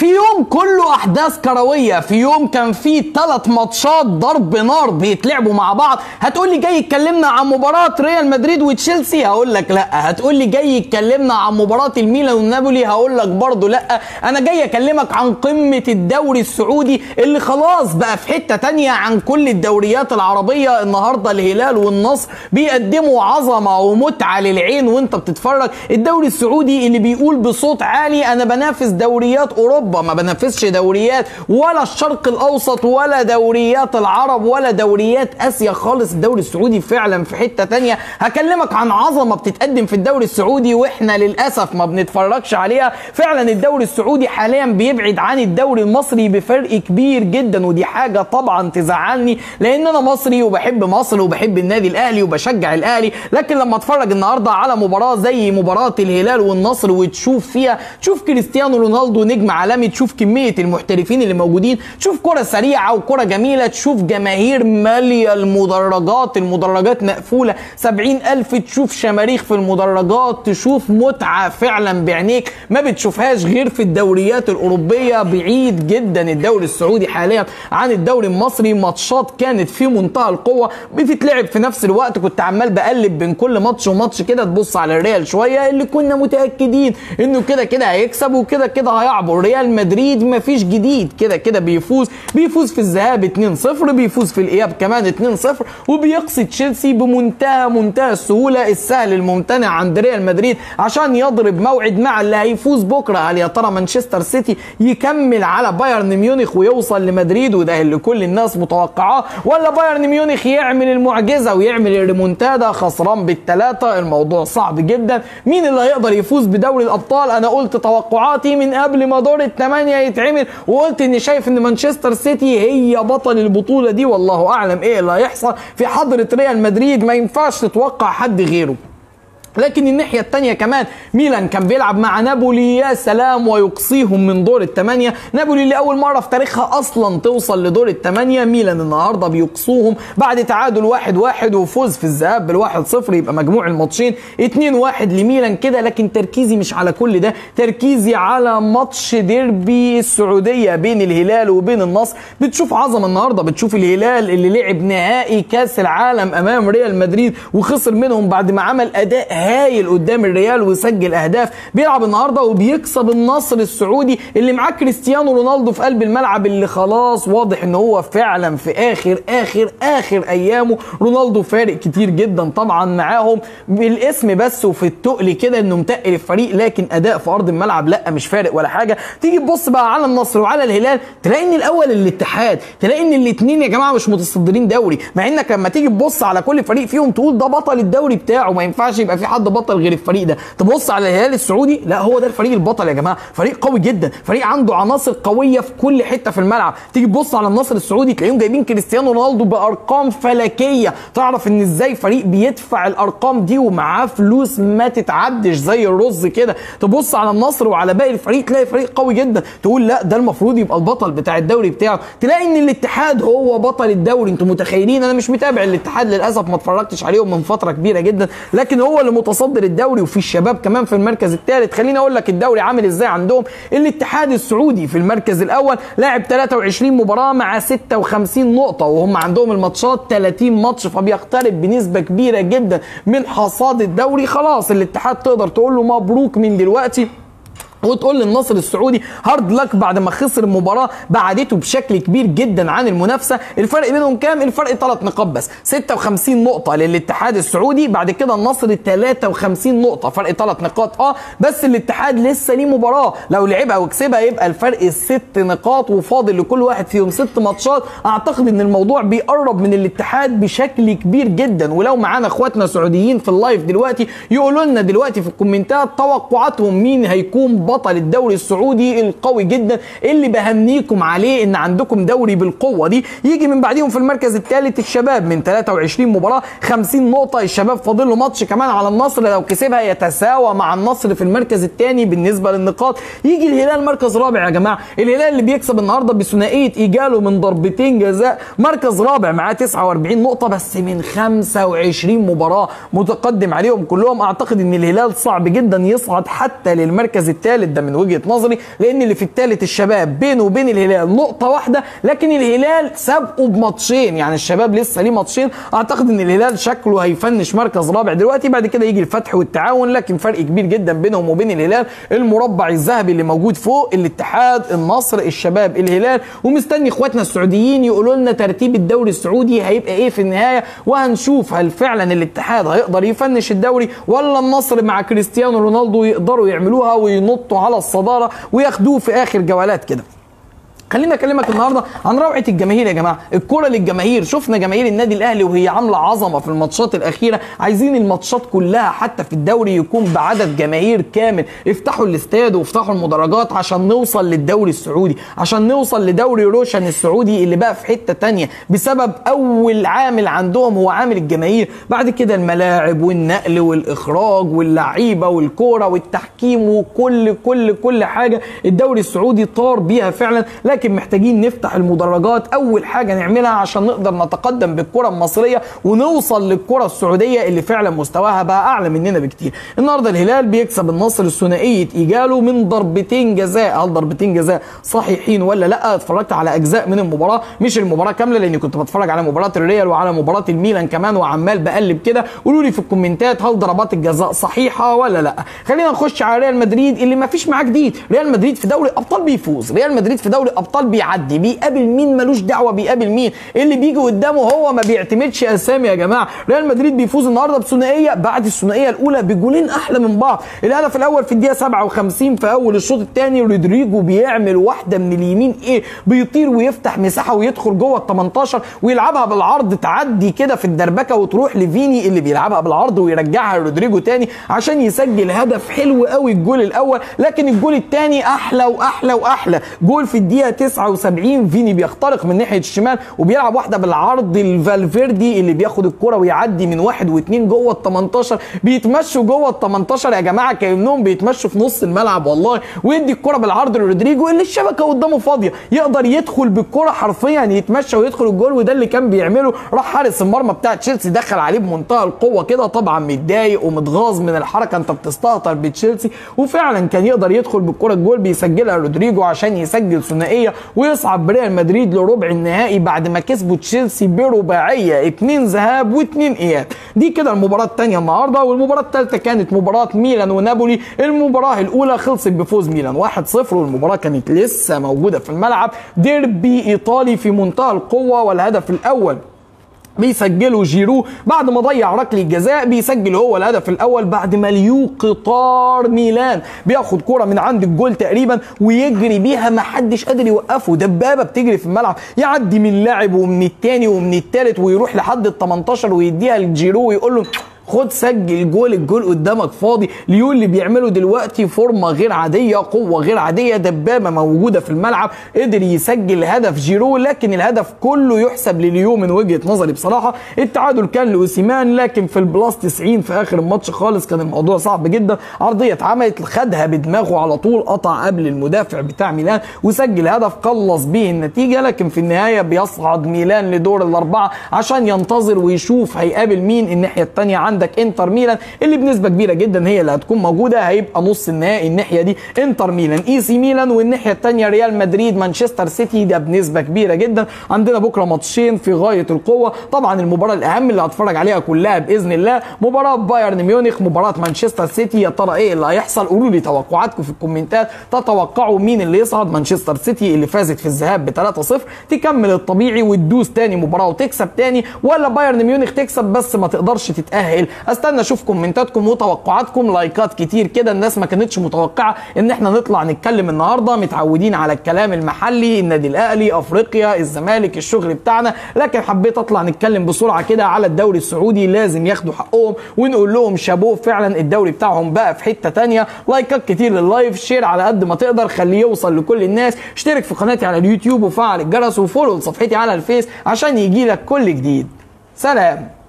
في يوم كله احداث كرويه في يوم كان فيه ثلاث ماتشات ضرب نار بيتلعبوا مع بعض هتقول لي جاي يتكلمنا عن مباراه ريال مدريد وتشيلسي هقول لك لا هتقول لي جاي يتكلمنا عن مباراه الميلان والنابولي هقول لك برضه لا انا جاي اكلمك عن قمه الدوري السعودي اللي خلاص بقى في حته تانية عن كل الدوريات العربيه النهارده الهلال والنصر بيقدموا عظمه ومتعه للعين وانت بتتفرج الدوري السعودي اللي بيقول بصوت عالي انا بنافس دوريات اوروبا ما بنافسش دوريات ولا الشرق الاوسط ولا دوريات العرب ولا دوريات اسيا خالص الدوري السعودي فعلا في حته تانية هكلمك عن عظمه بتتقدم في الدوري السعودي واحنا للاسف ما بنتفرجش عليها فعلا الدوري السعودي حاليا بيبعد عن الدوري المصري بفرق كبير جدا ودي حاجه طبعا تزعلني لان انا مصري وبحب مصر وبحب النادي الاهلي وبشجع الاهلي لكن لما اتفرج النهارده على مباراه زي مباراه الهلال والنصر وتشوف فيها تشوف كريستيانو رونالدو نجم عالمي تشوف كميه المحترفين اللي موجودين تشوف كره سريعه وكره جميله تشوف جماهير ماليه المدرجات المدرجات مقفوله سبعين ألف تشوف شماريخ في المدرجات تشوف متعه فعلا بعينيك ما بتشوفهاش غير في الدوريات الاوروبيه بعيد جدا الدوري السعودي حاليا عن الدوري المصري ماتشات كانت في منتهى القوه بتتلعب في نفس الوقت كنت عمال بقلب بين كل ماتش وماتش كده تبص على الريال شويه اللي كنا متاكدين انه كده كده هيكسب وكده كده هيعبر ريال مدريد مفيش جديد كده كده بيفوز بيفوز في الذهاب 2-0 بيفوز في الاياب كمان 2-0 وبيقصي تشيلسي بمنتهى منتهى السهوله السهل الممتنع عند ريال مدريد عشان يضرب موعد مع اللي هيفوز بكره هل يا ترى مانشستر سيتي يكمل على بايرن ميونخ ويوصل لمدريد وده اللي كل الناس متوقعاه ولا بايرن ميونخ يعمل المعجزه ويعمل الريمونتادا خسران بالثلاثه الموضوع صعب جدا مين اللي هيقدر يفوز بدوري الابطال انا قلت توقعاتي من قبل ما دور الثمانيه يتعمل وقلت اني شايف ان مانشستر سيتي هي بطل البطوله دي والله اعلم ايه اللي هيحصل في حضره ريال مدريد ما ينفعش تتوقع حد غيره لكن الناحية التانية كمان ميلان كان بيلعب مع نابولي يا سلام ويقصيهم من دور الثمانية نابولي اللي أول مرة في تاريخها أصلا توصل لدور الثمانية ميلان النهاردة بيقصوهم بعد تعادل واحد واحد وفوز في الذهاب بالواحد صفر يبقى مجموع الماتشين اتنين واحد لميلان كده لكن تركيزي مش على كل ده تركيزي على ماتش ديربي السعودية بين الهلال وبين النصر بتشوف عظمة النهاردة بتشوف الهلال اللي لعب نهائي كاس العالم أمام ريال مدريد وخسر منهم بعد ما عمل أداء هايل قدام الريال وسجل اهداف بيلعب النهارده وبيكسب النصر السعودي اللي معاه كريستيانو رونالدو في قلب الملعب اللي خلاص واضح ان هو فعلا في اخر اخر اخر ايامه رونالدو فارق كتير جدا طبعا معاهم بالاسم بس وفي التقل كده انه متقل الفريق لكن اداء في ارض الملعب لا مش فارق ولا حاجه تيجي تبص بقى على النصر وعلى الهلال تلاقي ان الاول الاتحاد تلاقي ان الاثنين يا جماعه مش متصدرين دوري مع انك لما تيجي تبص على كل فريق فيهم تقول ده بطل الدوري بتاعه ما ينفعش يبقى في حد بطل غير الفريق ده تبص على الهلال السعودي لا هو ده الفريق البطل يا جماعه فريق قوي جدا فريق عنده عناصر قويه في كل حته في الملعب تيجي تبص على النصر السعودي تلاقيهم جايبين كريستيانو رونالدو بارقام فلكيه تعرف ان ازاي فريق بيدفع الارقام دي ومعاه فلوس ما تتعدش زي الرز كده تبص على النصر وعلى باقي الفريق تلاقي فريق قوي جدا تقول لا ده المفروض يبقى البطل بتاع الدوري بتاعه تلاقي ان الاتحاد هو بطل الدوري انتوا متخيلين انا مش متابع الاتحاد للاسف ما اتفرجتش عليهم من فتره كبيره جدا لكن هو اللي متصدر الدوري وفي الشباب كمان في المركز الثالث خليني اقول لك الدوري عامل ازاي عندهم الاتحاد السعودي في المركز الاول لاعب 23 مباراه مع 56 نقطه وهم عندهم الماتشات 30 ماتش فبيقترب بنسبه كبيره جدا من حصاد الدوري خلاص الاتحاد تقدر تقول له مبروك من دلوقتي وتقول للنصر السعودي هارد لك بعد ما خسر المباراه بعدته بشكل كبير جدا عن المنافسه الفرق بينهم كام الفرق ثلاث نقاط بس 56 نقطه للاتحاد السعودي بعد كده النصر 53 نقطه فرق ثلاث نقاط اه بس الاتحاد لسه ليه مباراه لو لعبها وكسبها يبقى الفرق ست نقاط وفاضل لكل واحد فيهم ست ماتشات اعتقد ان الموضوع بيقرب من الاتحاد بشكل كبير جدا ولو معانا اخواتنا سعوديين في اللايف دلوقتي يقولوا لنا دلوقتي في الكومنتات توقعاتهم مين هيكون بطل الدوري السعودي القوي جدا اللي بهنيكم عليه ان عندكم دوري بالقوه دي يجي من بعديهم في المركز الثالث الشباب من 23 مباراه 50 نقطه الشباب فاضل له ماتش كمان على النصر لو كسبها يتساوى مع النصر في المركز الثاني بالنسبه للنقاط يجي الهلال مركز رابع يا جماعه الهلال اللي بيكسب النهارده بثنائيه ايجاله من ضربتين جزاء مركز رابع معاه 49 نقطه بس من 25 مباراه متقدم عليهم كلهم اعتقد ان الهلال صعب جدا يصعد حتى للمركز الثالث الثالث ده من وجهه نظري لان اللي في الثالث الشباب بينه وبين الهلال نقطه واحده لكن الهلال سابقه بماتشين يعني الشباب لسه ليه ماتشين اعتقد ان الهلال شكله هيفنش مركز رابع دلوقتي بعد كده يجي الفتح والتعاون لكن فرق كبير جدا بينهم وبين الهلال المربع الذهبي اللي موجود فوق الاتحاد النصر الشباب الهلال ومستني اخواتنا السعوديين يقولوا لنا ترتيب الدوري السعودي هيبقى ايه في النهايه وهنشوف هل فعلا الاتحاد هيقدر يفنش الدوري ولا النصر مع كريستيانو رونالدو يقدروا يعملوها وينطوا على الصداره وياخدوه في اخر جولات كده خليني اكلمك النهارده عن روعه الجماهير يا جماعه الكره للجماهير شفنا جماهير النادي الاهلي وهي عامله عظمه في الماتشات الاخيره عايزين الماتشات كلها حتى في الدوري يكون بعدد جماهير كامل افتحوا الاستاد وافتحوا المدرجات عشان نوصل للدوري السعودي عشان نوصل لدوري روشن السعودي اللي بقى في حته تانية بسبب اول عامل عندهم هو عامل الجماهير بعد كده الملاعب والنقل والاخراج واللعيبه والكوره والتحكيم وكل كل كل حاجه الدوري السعودي طار بيها فعلا لكن لكن محتاجين نفتح المدرجات اول حاجه نعملها عشان نقدر نتقدم بالكره المصريه ونوصل للكره السعوديه اللي فعلا مستواها بقى اعلى مننا بكتير النهارده الهلال بيكسب النصر الثنائيه ايجاله من ضربتين جزاء هل ضربتين جزاء صحيحين ولا لا اتفرجت على اجزاء من المباراه مش المباراه كامله لاني كنت بتفرج على مباراه الريال وعلى مباراه الميلان كمان وعمال بقلب كده قولوا لي في الكومنتات هل ضربات الجزاء صحيحه ولا لا خلينا نخش على ريال مدريد اللي ما فيش معاه جديد ريال مدريد في دوري ابطال بيفوز ريال مدريد في دوري ابطال بيعدي بيقابل مين ملوش دعوه بيقابل مين اللي بيجي قدامه هو ما بيعتمدش اسامي يا جماعه ريال مدريد بيفوز النهارده بثنائيه بعد الثنائيه الاولى بجولين احلى من بعض الهدف الاول في الدقيقه 57 في اول الشوط الثاني رودريجو بيعمل واحده من اليمين ايه بيطير ويفتح مساحه ويدخل جوه ال 18 ويلعبها بالعرض تعدي كده في الدربكه وتروح لفيني اللي بيلعبها بالعرض ويرجعها لرودريجو تاني عشان يسجل هدف حلو قوي الجول الاول لكن الجول الثاني احلى واحلى واحلى جول في الدقيقه 79 فيني بيخترق من ناحيه الشمال وبيلعب واحده بالعرض الفالفيردي اللي بياخد الكره ويعدي من واحد واثنين جوه ال 18 بيتمشوا جوه ال 18 يا جماعه كانهم بيتمشوا في نص الملعب والله ويدي الكره بالعرض لرودريجو اللي الشبكه قدامه فاضيه يقدر يدخل بالكره حرفيا يتمشى ويدخل الجول وده اللي كان بيعمله راح حارس المرمى بتاع تشيلسي دخل عليه بمنتهى القوه كده طبعا متضايق ومتغاظ من الحركه انت بتستهتر بتشيلسي وفعلا كان يقدر يدخل بالكره الجول بيسجلها رودريجو عشان يسجل ثنائيه ويصعد بريال مدريد لربع النهائي بعد ما كسبوا تشيلسي برباعيه اتنين ذهاب واتنين اياب دي كده المباراه الثانيه النهارده والمباراه الثالثه كانت مباراه ميلان ونابولي المباراه الاولى خلصت بفوز ميلان 1-0 والمباراه كانت لسه موجوده في الملعب ديربي ايطالي في منتهى القوه والهدف الاول بيسجله جيرو بعد ما ضيع ركله الجزاء بيسجل هو الهدف الاول بعد ما ليو قطار ميلان بياخد كرة من عند الجول تقريبا ويجري بيها ما حدش قادر يوقفه دبابه بتجري في الملعب يعدي من لاعب ومن التاني ومن التالت ويروح لحد ال 18 ويديها لجيرو ويقول له خد سجل جول الجول قدامك فاضي ليو اللي بيعمله دلوقتي فورمه غير عاديه قوه غير عاديه دبابه موجوده في الملعب قدر يسجل هدف جيرو لكن الهدف كله يحسب لليو من وجهه نظري بصراحه التعادل كان لاوسيمان لكن في البلاس 90 في اخر الماتش خالص كان الموضوع صعب جدا عرضيه اتعملت خدها بدماغه على طول قطع قبل المدافع بتاع ميلان وسجل هدف قلص به النتيجه لكن في النهايه بيصعد ميلان لدور الاربعه عشان ينتظر ويشوف هيقابل مين الناحيه الثانيه عندك انتر ميلان اللي بنسبه كبيره جدا هي اللي هتكون موجوده هيبقى نص النهائي الناحيه دي انتر ميلان اي سي ميلان والناحيه الثانيه ريال مدريد مانشستر سيتي ده بنسبه كبيره جدا عندنا بكره ماتشين في غايه القوه طبعا المباراه الاهم اللي هتفرج عليها كلها باذن الله مباراه بايرن ميونخ مباراه مانشستر سيتي يا ترى ايه اللي هيحصل قولوا لي توقعاتكم في الكومنتات تتوقعوا مين اللي يصعد مانشستر سيتي اللي فازت في الذهاب ب 3-0 تكمل الطبيعي وتدوس تاني مباراه وتكسب تاني ولا بايرن ميونخ تكسب بس ما تقدرش تتاهل استنى اشوف كومنتاتكم وتوقعاتكم لايكات كتير كده الناس ما كانتش متوقعه ان احنا نطلع نتكلم النهارده متعودين على الكلام المحلي النادي الاهلي افريقيا الزمالك الشغل بتاعنا لكن حبيت اطلع نتكلم بسرعه كده على الدوري السعودي لازم ياخدوا حقهم ونقول لهم شابوه فعلا الدوري بتاعهم بقى في حته تانية لايكات كتير لللايف شير على قد ما تقدر خليه يوصل لكل الناس اشترك في قناتي على اليوتيوب وفعل الجرس وفولو لصفحتي على الفيس عشان يجي لك كل جديد سلام